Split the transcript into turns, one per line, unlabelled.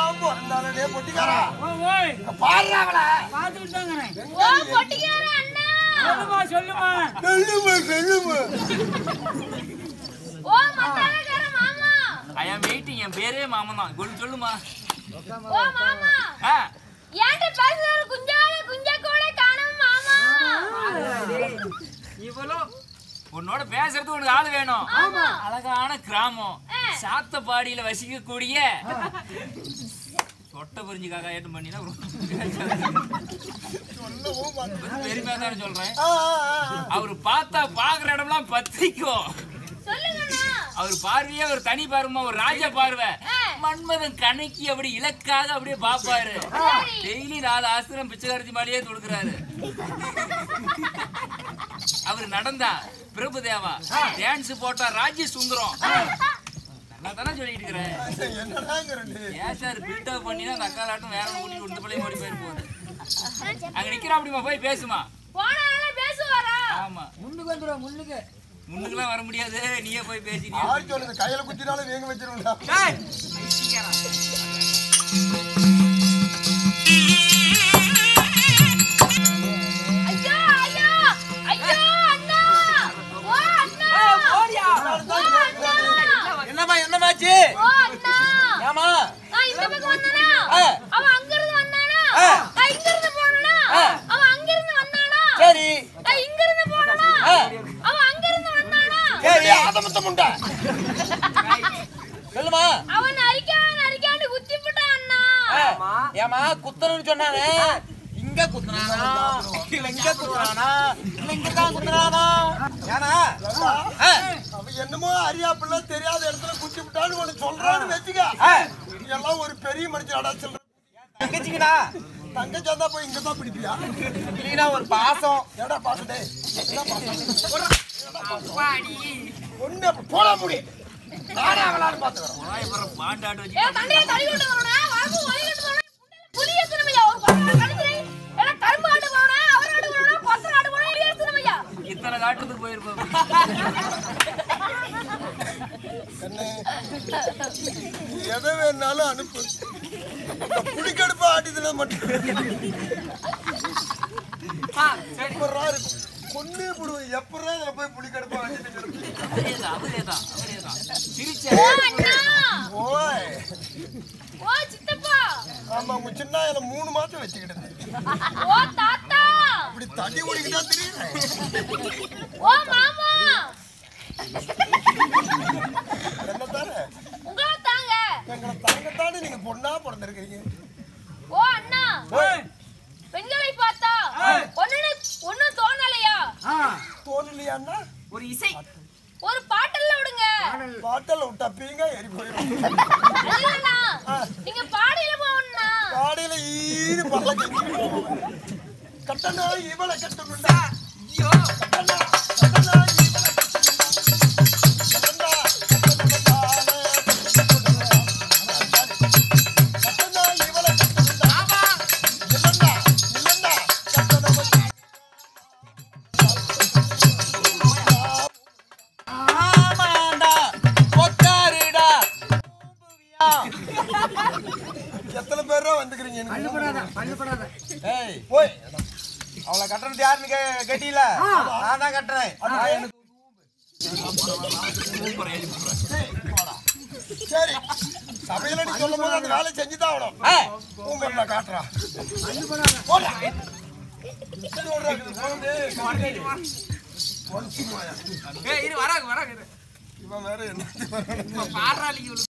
பிறந்தாலே பொட்டிக்காரா
ஓ, ஓய்
பாடுறாங்களா
பார்த்துக்கிட்டு தாங்கிறேன்
ஓ பொட்டிக்கார அண்ணா
சொல்லுமா சொல்லுமா
செல்லுமு செல்லுமு
ஓ மத்தானக்கார மாமா
ஐ ஆம் வெயிட்டிங் என் பேரே மாமன் தான் கொஞ்சம் சொல்லுமா
ஓ மாமா
ஆ
ஏன்ட்ட பேசுற குஞ்சால குஞ்சா கூட காணோம் மாமா
இவ்வளோ உன்னோட பேசுறது உனக்கு ஆள் வேணும்
ஆமா.
அழகான கிராமம்
ஆ.
சாத்தப்பாடியில வசிக்கக்கூடிய சொட்டை புரிஞ்சு காக்கா ஏட்டம் பண்ணினா
சொல்லவும் மாட்டேன்.
பெருமையா தானே சொல்றேன்
ஆ, ஆ, ஆ.
அவர் பார்த்தா பாக்குற இடம்லாம் பத்திக்கும்
சொல்லுங்கண்ணா
அவர் பார்வையே ஒரு தனி பார்வை ஒரு ராஜ பார்வை
ஆ.
மன்மதன் கணக்கி அப்படி இலக்காக அப்படியே பாப்பாரு
சரி.
டெய்லி நாலு ஆசிரம் பிச்சைக்காரத்தி மாலையே தொடுக்கிறாரு அவர் நடந்தா பிரபுதேவா டான்ஸ் போட்டா ராஜ்ய சுந்தரம் நல்லா தானே சொல்லிட்டு இருக்கிறேன்
என்னடாங்கிற நீ?
ஏன் சார் பில்டப் பண்ணினா அந்த அக்காலாட்டம் வேற கூட்டி இந்த பிள்ளைய ஓடி போயிரு போகுது அங்க நிக்கிறா அப்படிமா போய் பேசுமா
போனால பேசுவாரா
ஆமா
முன்னுக்கு வந்துடும் முன்னுக்கு
முன்னுக்குலாம் வர முடியாது நீயே போய் பேசினியா
யார் சொல்லுது கையில குத்தினாலும் வேங்க வச்சிருந்தா
ஐயோ ஐயோ ஐயோ அண்ணா ஓ அண்ணா ஓ அண்ணா
என்னம்மா என்னமாச்சு
ஓ அண்ணா
ஏமா
நான் இந்த பக்கம் வந்தானா
ஆ.
அவன் அங்க இருந்து வந்தானா
ஆ.
நான் இங்க இருந்து போனானா
ஆ.
அவன் அங்க இருந்து வந்தானா
சரி
நான் இங்க இருந்து போனானா
ஆ.
அவன் அங்க இருந்து வந்தானா
சரி
ஆதமத்த முண்டை
சொல்லுமா
அவன் அரிக்கான் அரிக்காண்டு குத்தி போட்டான் அண்ணா
ஆ, ஏமா குத்தணும்னு சொன்னானே இங்க குத்துறானா இல்ல இங்க குத்துறானா இல்ல இங்க தான் குத்துறானா ஏனா ஆ,
அவன் என்னமோ அறியாப்புல தெரியாத இடத்துல குத்தி விட்டான்னு ஒண்ணு சொல்றான்னு வச்சுக்க
ஆ,
நீ எல்லாம் ஒரு பெரிய மனுஷன் சொல்ற
தங்கச்சிங்கடா
தங்கச்சா தான் போய் இங்க தான் பிடிப்பியா
இல்லைன்னா ஒரு பாசம்
ஏடா பாசடே என்ன பாசம் ஒண்ணு போட முடி நானே அவளான்னு பாத்துக்கிறேன்
பாண்டாட்டு
ஏ
வச்சு
தண்டையை தள்ளி விட்டு வரணும் வரப்பு ஒலிக்கிட்டு வரணும் புலி எத்தனமையா ஒரு பத்து கழுத்துல எல்லாம் கரும்பு ஆட்டு போறேன் அவர் ஆட்டு போறேன் பத்து ஆட்டு போறேன் இது எத்தனமையா
இத்தனை காட்டுறதுக்கு போயிருப்போம்
கண்ணு நீ எதை வேணாலும் அனுப்பு இந்த புலிக்கடுப்பு ஆட்டிதுல மட்டும் எப்படா இருக்கும் கொன்னே போடுவேன் எப்படா இதுல போய் புலிக்கடுப்பு ஆட்டிட்டு கிடக்கு?
அவரேதான் அவரேதான் அவரேதான் சிரிச்ச
ஓ அண்ணா
ஓய்
ஓ சித்தப்பா
ஆமா உங்க சின்ன இதுல மூணு மாசம் வச்சுக்கிட்டு இருந்தேன்.
ஓ தாத்தா
இப்படி தடி ஓடிக்கிட்டா தெரியுது
ஓ மாமா
என்ன தானே
உங்களை தாங்க
எங்களை தாங்கத்தானே நீங்க பொண்ணா பிறந்திருக்கீங்க
ஓ அண்ணா பெண்களை பார்த்தா ஒண்ணு ஒண்ணும் தோணலையா
ஆ
தோணலையாண்ணா
ஒரு இசை
ஒரு பாட்டெல்லாம் விடுங்க
பாட்டில் விட்டா பீங்க ஏறி போயிடும்
இல்லண்ணா நீங்க பாடியில போகணும்னா
காடையில ஈடு பல்ல கட்டி கட்டணா இவளை கட்டணும்டா
ஐயோ
கட்டணா கட்டணா இவளை கட்டணும்டா கட்டணா கட்டணா இவளை கட்டணும்டா இல்லண்டா இல்லண்டா கட்டணா
ஆமாண்டா கொத்தாருடா
எத்தனை பேரா வந்துக்கிறீங்க எனக்கு?
பண்ணுப்படாத பண்ணுப்படாத
ஏய்
போய்
அவளை கட்டுறது யாருன்னு கே- கேட்டீல நான் தான் கட்டுறேன் நான் எனக்கு
சரி சபையில நீ சொல்லும் போது அந்த வேலை செஞ்சுதான் ஆகணும்
ஆ,
உங்களை நான் காட்டுறேன்
பண்ணுப்படாத
போடா. இது ஒரு குழந்தை. மனுஷன் மாயா.
ஏய் இரு வராங்க வராங்க இரு
இவன் வேற என்ன
பாடுறாளிங்க